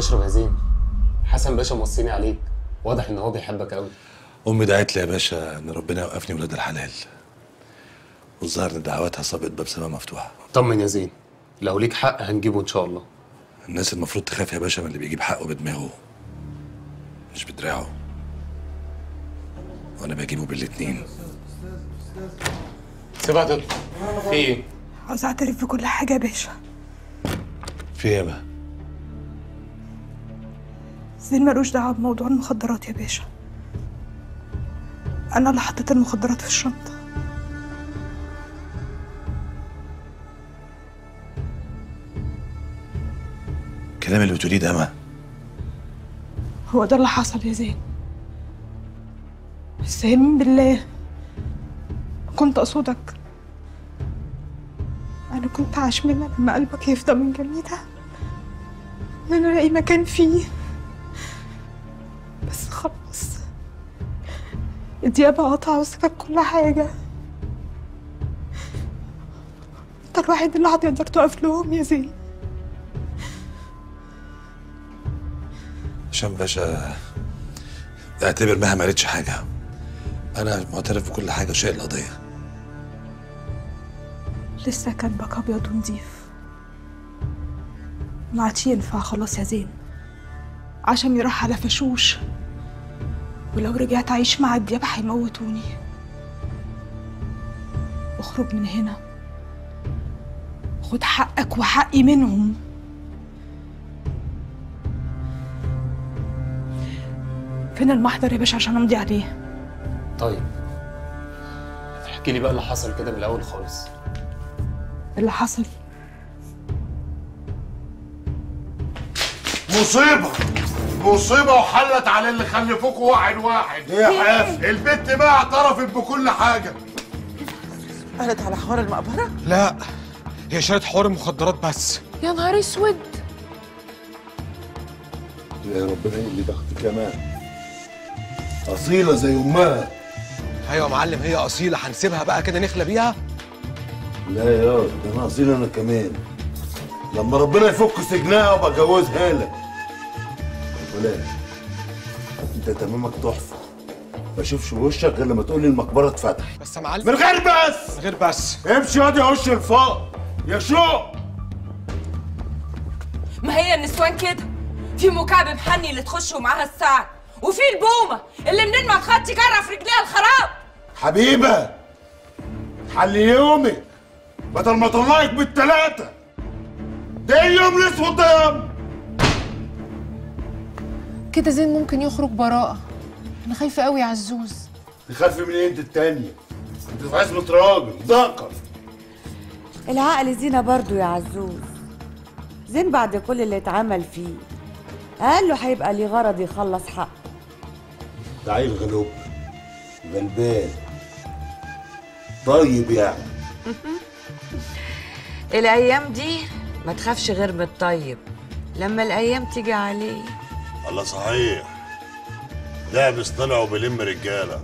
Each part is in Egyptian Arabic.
تشرب يا زين حسن باشا موصيني عليك واضح ان هو بيحبك قوي امي دعت لي يا باشا ان ربنا يوقفني ولاد الحلال والظاهر ان دعواتها صابت باب سما مفتوحه طمن يا زين لو ليك حق هنجيبه ان شاء الله الناس المفروض تخاف يا باشا من اللي بيجيب حقه بدماغه مش بدراعه وانا بجيبه بالاتنين سيبها تطلع في ايه؟ عاوز اعترف بكل حاجه يا باشا في ايه بقى زين ملوش دعوه بموضوع المخدرات يا باشا انا اللي حطيت المخدرات في الشنطه الكلام اللي بتقوليه ده ما هو ده اللي حصل يا زين بس يمين بالله كنت اقصدك انا كنت عشمانة لما قلبك يفضى من جميلة ان انا الاقي مكان فيه بس خلاص الديابة قطع وسكت كل حاجة انت الوحيد اللي هتقدر تقف لهم يا زين هشام باشا اعتبر مها ما قالتش حاجه انا معترف بكل حاجه وشايل القضيه لسه كاتبك ابيض ونضيف ما عادش ينفع خلاص يا زين عشان يروح على فشوش ولو رجعت اعيش مع الديابة هيموتوني اخرج من هنا خد حقك وحقي منهم فين المحضر يا باشا عشان امضي عليه طيب احكي لي بقى اللي حصل كده من الاول خالص اللي حصل مصيبة مصيبة وحلت على اللي خلفوكوا واحد واحد ايه يا حاف؟ البت بقى اعترفت بكل حاجة قالت على حوار المقبرة؟ لا هي شالت حوار المخدرات بس يا نهار اسود يا ربنا اللي ضغط كمان أصيلة زي أمها ايوه يا معلم هي اصيله هنسيبها بقى كده نخلى بيها لا يا ده أنا أصيل أنا كمان لما ربنا يفك سجنها وابقى اتجوزها لك ولا انت تمامك تحفه ما اشوفش وشك غير لما تقول لي المقبره اتفتحت بس يا معلم من غير بس من غير بس امشي ياض يا وش الفقر يا شوق ما هي النسوان كده في مكعب محني اللي تخش ومعاها الساعة وفي البومة اللي منين ما تخطي كرة في رجليها الخراب حبيبه حل يومك بدل ما اطلعك بالتلاته ده إيه اليوم الاسود ده يا أم؟ كده زين ممكن يخرج براءة انا خايفة قوي يا عزوز تخافي من إيه انت التانيه انت في عزمه راجل ذكر العقل زينة برضو يا عزوز زين بعد كل اللي اتعمل فيه قال له هيبقى ليه غرض يخلص حق ده عيل غلوب غلبان طيب يعني الأيام دي ما تخافش غير من الطيب لما الأيام تيجي عليه الله صحيح دعبس طلع وبيلم رجاله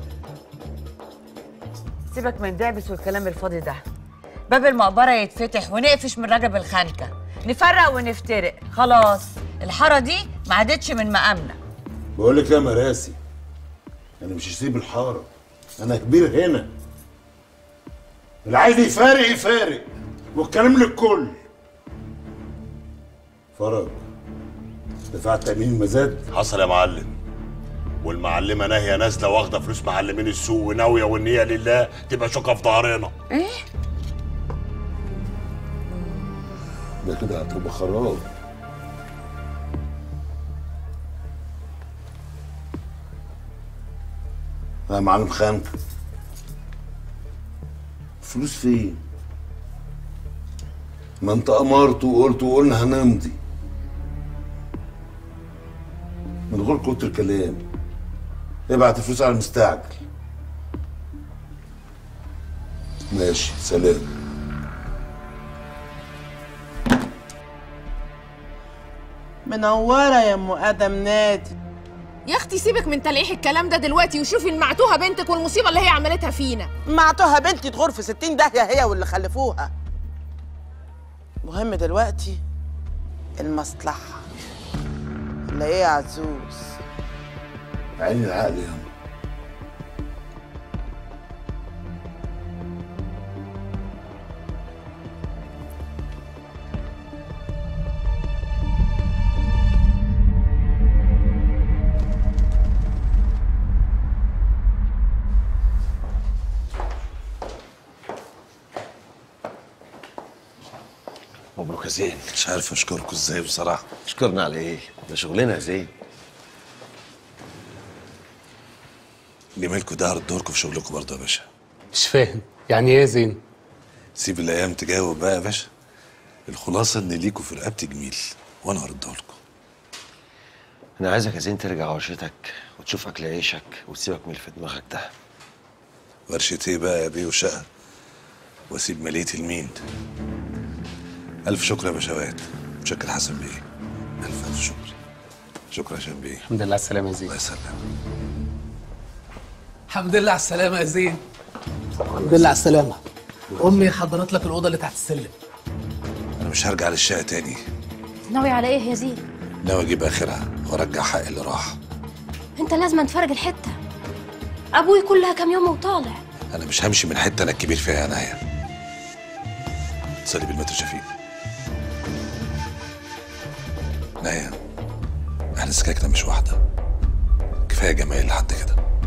سيبك من دعبس والكلام الفاضي ده باب المقبرة يتفتح ونقفش من رجب الخنكة نفرق ونفترق خلاص الحارة دي ما عادتش من مقامنا بقول لك يا مراسي انا مش هسيب الحاره انا كبير هنا اللي عايز يفارق يفارق والكلام للكل فرج دفعت تأمين المزاد حصل يا معلم والمعلمه ناهيه نازله واخده فلوس معلمين السوق وناويه والنيه لله تبقى شوكه في ظهرنا ايه ده كده هتبقى خراب يا معلم خان فلوس فين ما انت امرت وقلت وقلنا هنمضي من غير كتر كلام ابعت الفلوس على المستعجل ماشي سلام منورة يا ام ادم نادي يا اختي سيبك من تلقيح الكلام ده دلوقتي وشوفي المعتوهة بنتك والمصيبة اللي هي عملتها فينا معتوها بنتي تغور في ستين داهية هي واللي خلفوها مهم دلوقتي المصلحة ولا ايه يا عزوز عيني العقل يا مبروك يا زين مش عارف اشكركم ازاي بصراحه شكرنا على ايه ده شغلنا يا زين جميلكم ده هرد دوركم في شغلكم برضه يا باشا مش فاهم يعني ايه يا زين سيب الايام تجاوب بقى يا باشا الخلاصه ان ليكوا في رقبتي جميل وانا هردها لكم انا عايزك يا زين ترجع ورشتك وتشوف اكل عيشك وتسيبك من اللي في دماغك ده ورشة ايه بقى يا بيه وشقة واسيب مليتي لمين الف شكر يا باشوات متشكر حسن بيه الف الف شكر شكرا يا شام بيه الحمد لله على السلامه يا زين الله يسلمك الحمد لله على السلامة يا زين الحمد لله على السلامة أمي حضرت لك الأوضة اللي تحت السلم انا مش هرجع للشقة تاني ناوي على ايه يا زين ناوي اجيب اخرها وارجع حق اللي راح انت لازم تفرج الحته ابوي كلها كام يوم وطالع انا مش همشي من حتة انا الكبير فيها يا نايا اتصلي بالمتر شفيق نايا احنا سكاكنا مش واحدة كفاية جمايل لحد كده